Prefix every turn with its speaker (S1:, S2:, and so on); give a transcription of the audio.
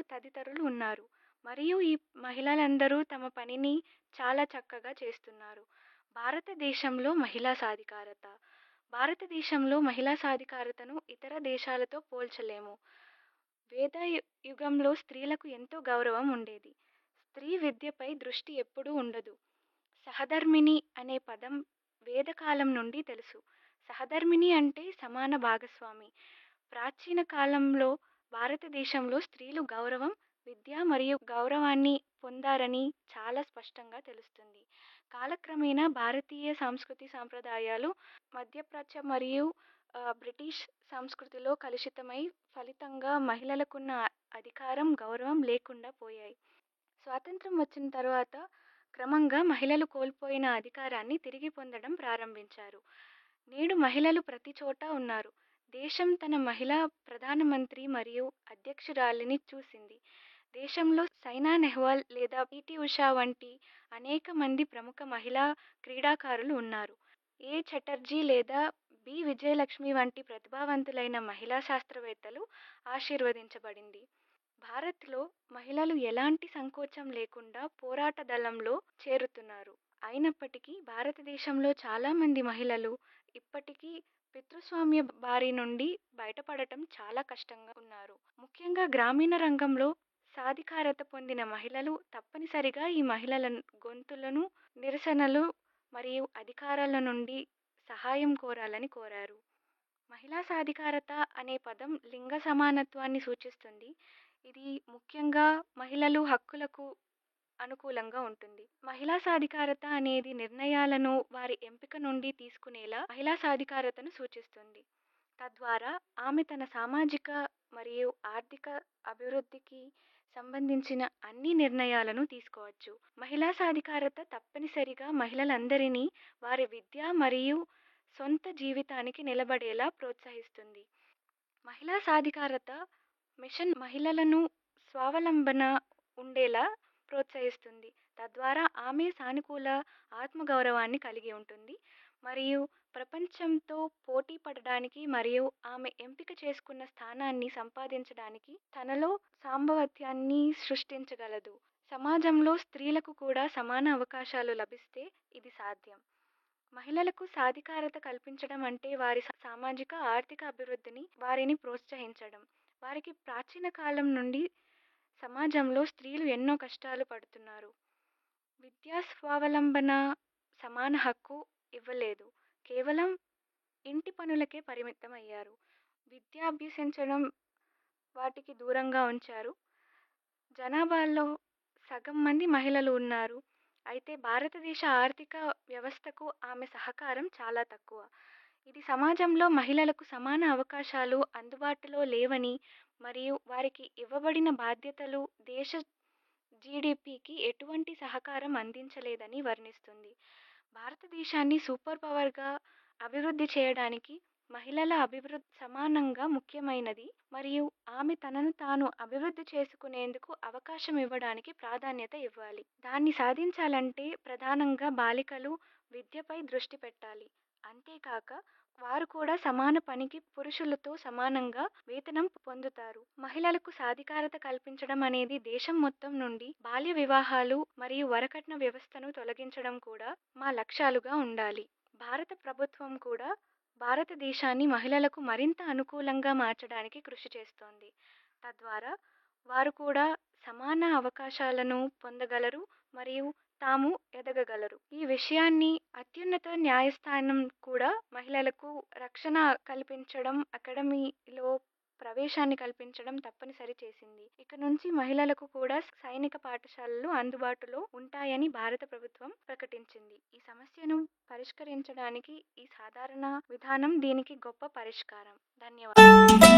S1: తదితరులు ఉన్నారు మరియు ఈ మహిళలందరూ తమ పనిని చాలా చక్కగా చేస్తున్నారు భారతదేశంలో మహిళా సాధికారత భారతదేశంలో మహిళా సాధికారతను ఇతర దేశాలతో పోల్చలేము వేద యుగంలో స్త్రీలకు ఎంతో గౌరవం ఉండేది స్త్రీ విద్యపై దృష్టి ఎప్పుడూ ఉండదు సహధర్మిణి అనే పదం వేదకాలం నుండి తెలుసు సహధర్మిణి అంటే సమాన భాగస్వామి ప్రాచీన కాలంలో భారతదేశంలో స్త్రీలు గౌరవం విద్య మరియు గౌరవాన్ని పొందారని చాలా స్పష్టంగా తెలుస్తుంది కాలక్రమేణా భారతీయ సంస్కృతి సాంప్రదాయాలు మధ్యప్రాచ్య మరియు బ్రిటిష్ సంస్కృతిలో కలుషితమై ఫలితంగా మహిళలకున్న అధికారం గౌరవం లేకుండా పోయాయి స్వాతంత్రం వచ్చిన తర్వాత క్రమంగా మహిళలు కోల్పోయిన అధికారాన్ని తిరిగి పొందడం ప్రారంభించారు నేడు మహిళలు ప్రతి చోట ఉన్నారు దేశం తన మహిళా ప్రధానమంత్రి మరియు అధ్యక్షురాలిని చూసింది దేశంలో సైనా నెహ్వాల్ లేదా పిటి ఉషా వంటి అనేక మంది ప్రముఖ మహిళా క్రీడాకారులు ఉన్నారు ఏ చటర్జీ లేదా బి విజయలక్ష్మి వంటి ప్రతిభావంతులైన మహిళా శాస్త్రవేత్తలు ఆశీర్వదించబడింది భారత్లో మహిళలు ఎలాంటి సంకోచం లేకుండా పోరాట దళంలో చేరుతున్నారు అయినప్పటికీ భారతదేశంలో చాలామంది మహిళలు ఇప్పటికీ పితృస్వామ్య బారి నుండి బయటపడటం చాలా కష్టంగా ఉన్నారు ముఖ్యంగా గ్రామీణ రంగంలో సాధికారత పొందిన మహిళలు తప్పనిసరిగా ఈ మహిళల గొంతులను నిరసనలు మరియు అధికారాల నుండి సహాయం కోరాలని కోరారు మహిళా సాధికారత అనే పదం లింగ సమానత్వాన్ని సూచిస్తుంది ఇది ముఖ్యంగా మహిళలు హక్కులకు అనుకూలంగా ఉంటుంది మహిళా సాధికారత అనేది నిర్ణయాలను వారి ఎంపిక నుండి తీసుకునేలా మహిళా సాధికారతను సూచిస్తుంది తద్వారా ఆమె తన సామాజిక మరియు ఆర్థిక అభివృద్ధికి సంబంధించిన అన్ని నిర్ణయాలను తీసుకోవచ్చు మహిళా సాధికారత తప్పనిసరిగా మహిళలందరినీ వారి విద్య మరియు సొంత జీవితానికి నిలబడేలా ప్రోత్సహిస్తుంది మహిళా సాధికారత మిషన్ మహిళలను స్వావలంబన ఉండేలా ప్రోత్సహిస్తుంది తద్వారా ఆమె సానుకూల ఆత్మగౌరవాన్ని కలిగి ఉంటుంది మరియు ప్రపంచంతో పోటీ పడడానికి మరియు ఆమె ఎంపిక చేసుకున్న స్థానాన్ని సంపాదించడానికి తనలో సాంభవత్యాన్ని సృష్టించగలదు సమాజంలో స్త్రీలకు కూడా సమాన అవకాశాలు లభిస్తే ఇది సాధ్యం మహిళలకు సాధికారత కల్పించడం అంటే వారి సామాజిక ఆర్థిక అభివృద్ధిని వారిని ప్రోత్సహించడం వారికి ప్రాచీన కాలం నుండి సమాజంలో స్త్రీలు ఎన్నో కష్టాలు పడుతున్నారు విద్యా స్వావలంబన సమాన హక్కు ఇవ్వలేదు కేవలం ఇంటి పనులకే పరిమితం అయ్యారు విద్య అభ్యసించడం వాటికి దూరంగా ఉంచారు జనాభాలో సగం మంది మహిళలు ఉన్నారు అయితే భారతదేశ ఆర్థిక వ్యవస్థకు ఆమె సహకారం చాలా తక్కువ ఇది సమాజంలో మహిళలకు సమాన అవకాశాలు అందుబాటులో లేవని మరియు వారికి ఇవ్వబడిన బాధ్యతలు దేశ జీడిపికి ఎటువంటి సహకారం అందించలేదని వర్ణిస్తుంది భారతదేశాన్ని సూపర్ పవర్గా అభివృద్ధి చేయడానికి మహిళల అభివృద్ధి సమానంగా ముఖ్యమైనది మరియు ఆమె తనను తాను అభివృద్ధి చేసుకునేందుకు అవకాశం ఇవ్వడానికి ప్రాధాన్యత ఇవ్వాలి దాన్ని సాధించాలంటే ప్రధానంగా బాలికలు విద్యపై దృష్టి పెట్టాలి అంతేకాక వారు కూడా సమాన పనికి పురుషులతో సమానంగా వేతనం పొందుతారు మహిళలకు సాధికారత కల్పించడం అనేది దేశం మొత్తం నుండి బాల్య వివాహాలు మరియు వరకట్న వ్యవస్థను తొలగించడం కూడా మా లక్ష్యాలుగా ఉండాలి భారత ప్రభుత్వం కూడా భారతదేశాన్ని మహిళలకు మరింత అనుకూలంగా మార్చడానికి కృషి చేస్తోంది తద్వారా వారు కూడా సమాన అవకాశాలను పొందగలరు మరియు తాము ఎదగగలరు ఈ విషయాన్ని అత్యున్నత న్యాయస్థానం కూడా మహిళలకు రక్షణ కల్పించడం అకాడమీలో ప్రవేశాన్ని కల్పించడం తప్పనిసరి చేసింది ఇక నుంచి మహిళలకు కూడా సైనిక పాఠశాలలు అందుబాటులో ఉంటాయని భారత ప్రభుత్వం ప్రకటించింది ఈ సమస్యను పరిష్కరించడానికి ఈ సాధారణ విధానం దీనికి గొప్ప పరిష్కారం ధన్యవాదాలు